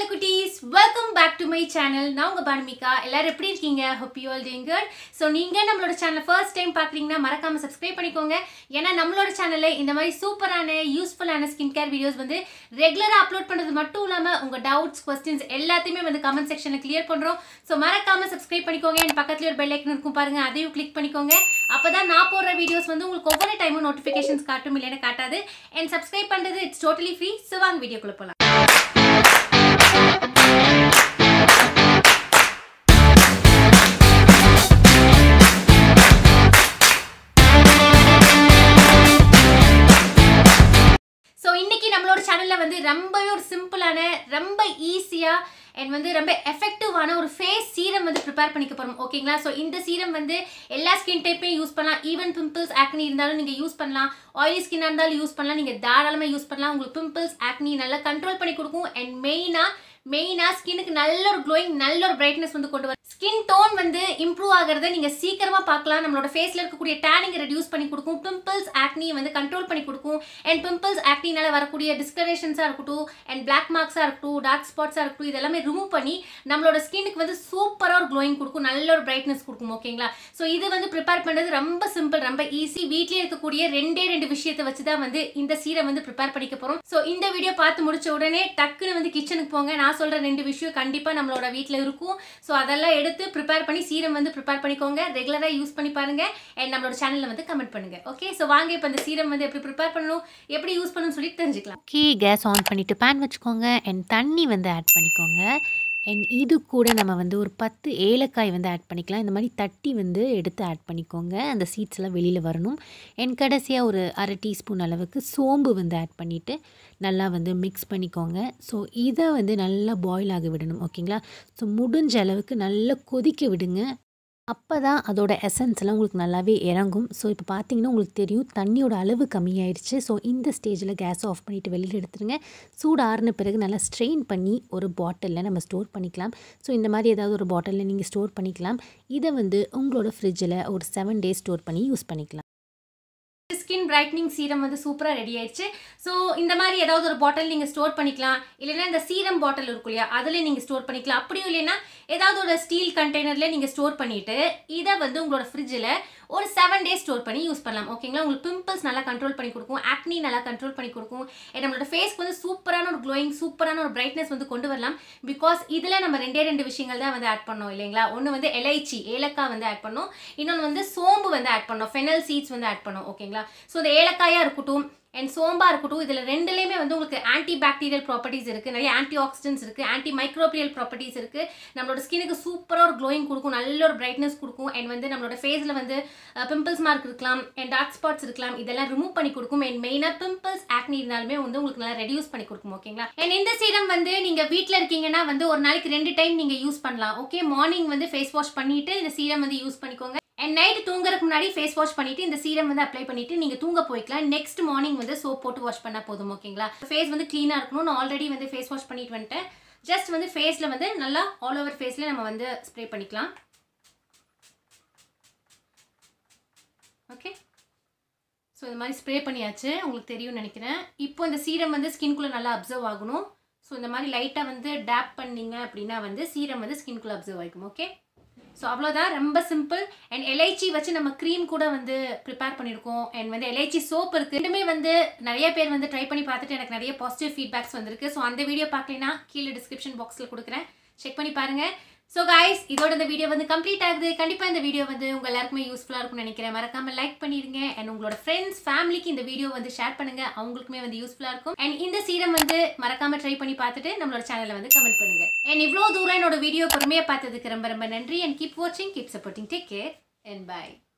குட்டீஸ் welcome back to my channel நான் உங்கள் பானுமிகா எல்லாரும் எப்படி இருக்கீங்க hope you all doing good so நீங்கள் நம்மளோட சேனலை ஃபர்ஸ்ட் டைம் பார்க்குறீங்கன்னா மறக்காமல் சப்ஸ்கிரைப் பண்ணிக்கோங்க ஏன்னா நம்மளோட சேனலில் இந்த மாதிரி சூப்பரான யூஸ்ஃபுல்லான ஸ்கின் கேர் வீடியோஸ் வந்து ரெகுலராக அப்லோட் பண்ணுறது மட்டும் இல்லாமல் உங்கள் டவுட்ஸ் கொஸ்டின்ஸ் எல்லாத்தையுமே வந்து கமெண்ட் செக்ஷனில் கிளியர் பண்ணுறோம் ஸோ மறக்காமல் சப்ஸ்கிரைப் பண்ணிக்கோங்க என் பக்கத்துலேயே ஒரு பெல் ஐக்கன் இருக்கும் பாருங்கள் அதையும் கிளிக் பண்ணிக்கோங்க அப்போ தான் நான் போடுற வீடியோஸ் வந்து உங்களுக்கு ஒவ்வொரு டைமும் நோட்டிஃபிகேஷன்ஸ் காட்டும் இல்லைன்னு காட்டாது அண்ட் சப்ஸ்கிரைப் பண்ணுறது இட்ஸ் டோட்டலி ஃப்ரீ ஸோ வாங்க வீடியோக்குள்ளே போகலாம் ஸோ இன்னைக்கு நம்மளோட சேனலில் வந்து ரொம்பவே ஒரு சிம்பிளான ரொம்ப ஈஸியாக அண்ட் வந்து ரொம்ப எஃபெக்டிவான ஒரு ஃபேஸ் சீரம் வந்து ப்ரிப்பேர் பண்ணிக்க போகிறோம் ஓகேங்களா ஸோ இந்த சீரம் வந்து எல்லா ஸ்கின் டைப்பையும் யூஸ் பண்ணலாம் ஈவன் பிம்பிள்ஸ் ஆக்னி இருந்தாலும் நீங்கள் யூஸ் பண்ணலாம் ஆயிலி ஸ்கின்னாக இருந்தாலும் யூஸ் பண்ணலாம் நீங்கள் தாராளமாக யூஸ் பண்ணலாம் உங்களுக்கு பிம்பிள்ஸ் ஆக்னி நல்லா கண்ட்ரோல் பண்ணி கொடுக்கும் அண்ட் மெயினாக மெயினாக ஸ்கின்னுக்கு நல்ல ஒரு க்ளோயிங் நல்ல ஒரு பிரைட்னஸ் வந்து கொண்டு வரும் ஸ்கின் டோன் வந்து இம்ப்ரூவ் ஆகிறத நீங்கள் சீக்கிரமாக பார்க்கலாம் நம்மளோட ஃபேஸில் இருக்கக்கூடிய டேனிங் ரெடியூஸ் பண்ணி கொடுக்கும் பிம்பிள்ஸ் ஆக்னி வந்து கண்ட்ரோல் பண்ணி கொடுக்கும் அண்ட் பிம்பிள்ஸ் ஆக்னினால வரக்கூடிய டிஸ்கரேஷன்ஸாக இருக்கட்டும் அண்ட் பிளாக் மார்க்ஸாக இருக்கட்டும் டார்க் ஸ்பாட்ஸாக இருக்கட்டும் இதெல்லாமே ரிமூவ் பண்ணி நம்மளோட ஸ்கின்னுக்கு வந்து சூப்பராக ஒரு க்ளோயிங் கொடுக்கும் நல்ல ஒரு பிரைட்னஸ் கொடுக்கும் ஓகேங்களா ஸோ இது வந்து ப்ரிப்பேர் பண்ணுறது ரொம்ப சிம்பிள் ரொம்ப ஈஸி வீட்லேயே இருக்கக்கூடிய ரெண்டே ரெண்டு விஷயத்தை வச்சு தான் வந்து இந்த சீரம் வந்து ப்ரிப்பேர் பண்ணிக்க போகிறோம் ஸோ இந்த வீடியோ பார்த்து முடிச்ச உடனே டக்குன்னு வந்து கிச்சனுக்கு போங்க நான் சொல்கிற ரெண்டு விஷயம் கண்டிப்பாக நம்மளோட வீட்டில் இருக்கும் ஸோ அதெல்லாம் எடுத்து ப்ரிப்பேர் பண்ணி சீரம் வந்து ப்ரிப்பேர் பண்ணிக்கோங்க ரெகுலராக யூஸ் பண்ணி பாருங்க அண்ட் நம்மளோட சேனலில் வந்து கமெண்ட் பண்ணுங்க ஓகே ஸோ வாங்க இப்போ இந்த சீரம் வந்து எப்படி ப்ரிப்பேர் பண்ணணும் எப்படி யூஸ் பண்ணணும்னு சொல்லி தெரிஞ்சுக்கலாம் கீ கேஸ் ஆன் பண்ணிவிட்டு பேன் வச்சுக்கோங்க அண்ட் தண்ணி வந்து ஆட் பண்ணிக்கோங்க அண்ட் இது கூட நம்ம வந்து ஒரு பத்து ஏலக்காய் வந்து ஆட் பண்ணிக்கலாம் இந்த மாதிரி தட்டி வந்து எடுத்து ஆட் பண்ணிக்கோங்க அந்த சீட்ஸ் எல்லாம் வெளியில் வரணும் அண்ட் கடைசியாக ஒரு அரை டீஸ்பூன் அளவுக்கு சோம்பு வந்து ஆட் பண்ணிவிட்டு நல்லா வந்து மிக்ஸ் பண்ணிக்கோங்க ஸோ இதை வந்து நல்லா பாயில் ஆக விடணும் ஓகேங்களா ஸோ முடிஞ்ச அளவுக்கு நல்லா கொதிக்க விடுங்க அப்போ தான் அதோட எசன்ஸ்லாம் உங்களுக்கு நல்லாவே இறங்கும் ஸோ இப்போ பார்த்தீங்கன்னா உங்களுக்கு தெரியும் தண்ணியோட அளவு கம்மியாயிருச்சு ஸோ இந்த ஸ்டேஜில் கேஸை ஆஃப் பண்ணிவிட்டு வெளியில் எடுத்துருங்க சூடு ஆறின பிறகு நல்லா ஸ்ட்ரெயின் பண்ணி ஒரு பாட்டிலில் நம்ம ஸ்டோர் பண்ணிக்கலாம் ஸோ இந்த மாதிரி ஏதாவது ஒரு பாட்டிலில் நீங்கள் ஸ்டோர் பண்ணிக்கலாம் இதை வந்து உங்களோட ஃப்ரிட்ஜில் ஒரு செவன் டேஸ் ஸ்டோர் பண்ணி யூஸ் பண்ணிக்கலாம் ஸ்கின் பிரைட்னிங் சீரம் வந்து சூப்பராக ரெடி ஆயிடுச்சு ஸோ இந்த மாதிரி ஏதாவது ஒரு பாட்டில் நீங்கள் ஸ்டோர் பண்ணிக்கலாம் இல்லைன்னா இந்த சீரம் பாட்டில் இருக்கும் இல்லையா அதில் நீங்கள் ஸ்டோர் பண்ணிக்கலாம் அப்படியும் இல்லைன்னா ஏதாவது ஒரு ஸ்டீல் கண்டெய்னரில் நீங்கள் ஸ்டோர் பண்ணிவிட்டு இதை வந்து உங்களோட ஃப்ரிட்ஜில் ஒரு செவன் டேஸ் ஸ்டோர் பண்ணி யூஸ் பண்ணலாம் ஓகேங்களா உங்களுக்கு பிம்பிள்ஸ் நல்லா கண்ட்ரோல் பண்ணி கொடுக்கும் ஆக்னி நல்லா கண்ட்ரோல் பண்ணி கொடுக்கும் and நம்மளோட ஃபேஸ்க்கு வந்து சூப்பரான ஒரு க்ளோயிங் சூப்பரான ஒரு பிரைட்னஸ் வந்து கொண்டு வரலாம் பிகாஸ் இதில் நம்ம ரெண்டே ரெண்டு விஷயங்கள் தான் வந்து ஆட் பண்ணோம் இல்லைங்களா ஒன்று வந்து எலைச்சி ஏலக்காய் வந்து ஆட் பண்ணோம் இன்னொன்று வந்து சோம்பு வந்து ஆட் பண்ணோம் ஃபெனல் சீட்ஸ் வந்து ஆட் பண்ணோம் ஓகேங்களா ஸோ இந்த ஏலக்காயாக இருக்கட்டும் அண்ட் சோம்பா இருக்கட்டும் இதில் ரெண்டுலேயுமே வந்து உங்களுக்கு ஆன்டி பாக்டீரியல் ப்ராப்பர்ட்டிஸ் இருக்குது நிறைய ஆன்டி ஆக்சிடென்ட்ஸ் இருக்குது ஆன்டி மைக்ரோபியல் ப்ராப்பர்ட்டிஸ் இருக்குது நம்மளோட ஸ்கினுக்கு சூப்பராக ஒரு க்ளோயிங் கொடுக்கும் நல்ல ஒரு பிரைட்னஸ் கொடுக்கும் அண்ட் வந்து நம்மளோட ஃபேஸில் வந்து பிம்பிள்ஸ் மார்க் இருக்கலாம் அண்ட் டார்க் ஸ்பாட்ஸ் இருக்கலாம் இதெல்லாம் ரிமூவ் பண்ணி கொடுக்கும் அண்ட் மெயினாக பிம்பிள்ஸ் ஆக்னி இருந்தாலுமே வந்து உங்களுக்கு நல்லா ரெடியூஸ் பண்ணி கொடுக்கும் ஓகேங்களா அண்ட் இந்த சீரம் வந்து நீங்கள் வீட்டில் இருக்கீங்கன்னா வந்து ஒரு நாளைக்கு ரெண்டு டைம் நீங்கள் யூஸ் பண்ணலாம் ஓகே மார்னிங் வந்து ஃபேஸ் வாஷ் பண்ணிவிட்டு இந்த சீரம் வந்து யூஸ் பண்ணிக்கோங்க அண்ட் நைட் தூங்குறதுக்கு முன்னாடி ஃபேஸ் வாஷ் பண்ணிட்டு இந்த சீரம் வந்து அப்ளை பண்ணிட்டு நீங்க தூங்க போய்க்கலாம் நெக்ஸ்ட் மார்னிங் வந்து சோப் போட்டு வாஷ் பண்ணா போதும் ஓகேங்களா ஃபேஸ் வந்து க்ளீனா இருக்கணும் நான் ஆல்ரெடி வந்து ஃபேஸ் வாஷ் பண்ணிட்டு வந்துட்டேன் ஜஸ்ட் வந்து ஃபேஸ்ல வந்து நல்லா ஆல் ஓவர் ஃபேஸ்ல நம்ம வந்து ஸ்ப்ரே பண்ணிக்கலாம் ஓகே ஸோ இந்த மாதிரி ஸ்ப்ரே பண்ணியாச்சு உங்களுக்கு தெரியும்னு நினைக்கிறேன் இப்போ இந்த சீரம் வந்து ஸ்கின்குள்ளே நல்லா அப்சர்வ் ஆகணும் ஸோ இந்த மாதிரி லைட்டாக வந்து டேப் பண்ணீங்க அப்படின்னா வந்து சீரம் வந்து ஸ்கின்குள்ளே அப்சர்வ் ஆகிக்கும் ஓகே ஸோ அவ்வளோதான் ரொம்ப சிம்பிள் அண்ட் எலைச்சி வச்சு நம்ம க்ரீம் கூட வந்து ப்ரிப்பேர் பண்ணியிருக்கோம் அண்ட் வந்து எலைச்சி சோப் இருக்குது ரெண்டுமே வந்து நிறைய பேர் வந்து ட்ரை பண்ணி பார்த்துட்டு எனக்கு நிறைய பாசிட்டிவ் ஃபீட்பேக்ஸ் வந்திருக்கு ஸோ அந்த வீடியோ பார்க்கலைன்னா கீழே டிஸ்கிரிப்ஷன் பாக்ஸில் கொடுக்குறேன் செக் பண்ணி பாருங்கள் ஸோ கைஸ் இதோட இந்த வீடியோ வந்து கம்ப்ளீட் ஆகுது கண்டிப்பாக இந்த வீடியோ வந்து உங்கள் எல்லாருக்குமே யூஸ்ஃபுல்லாக இருக்கும்னு நினைக்கிறேன் மறக்காம லைக் பண்ணிடுங்க அண்ட் உங்களோட ஃப்ரெண்ட்ஸ் ஃபேமிலிக்கு இந்த வீடியோ வந்து ஷேர் பண்ணுங்க அவங்களுக்குமே வந்து யூஸ்ஃபுல்லாக இருக்கும் அண்ட் இந்த சீரம் வந்து மறக்காம ட்ரை பண்ணி பார்த்துட்டு நம்மளோட சேனலை வந்து கமெண்ட் பண்ணுங்க அண்ட் இவ்வளோ தூரம் என்னோட வீடியோ பொறுமையாக பார்த்ததுக்கு ரொம்ப ரொம்ப நன்றி அண்ட் கீப் வாட்சிங் keep supporting take care and by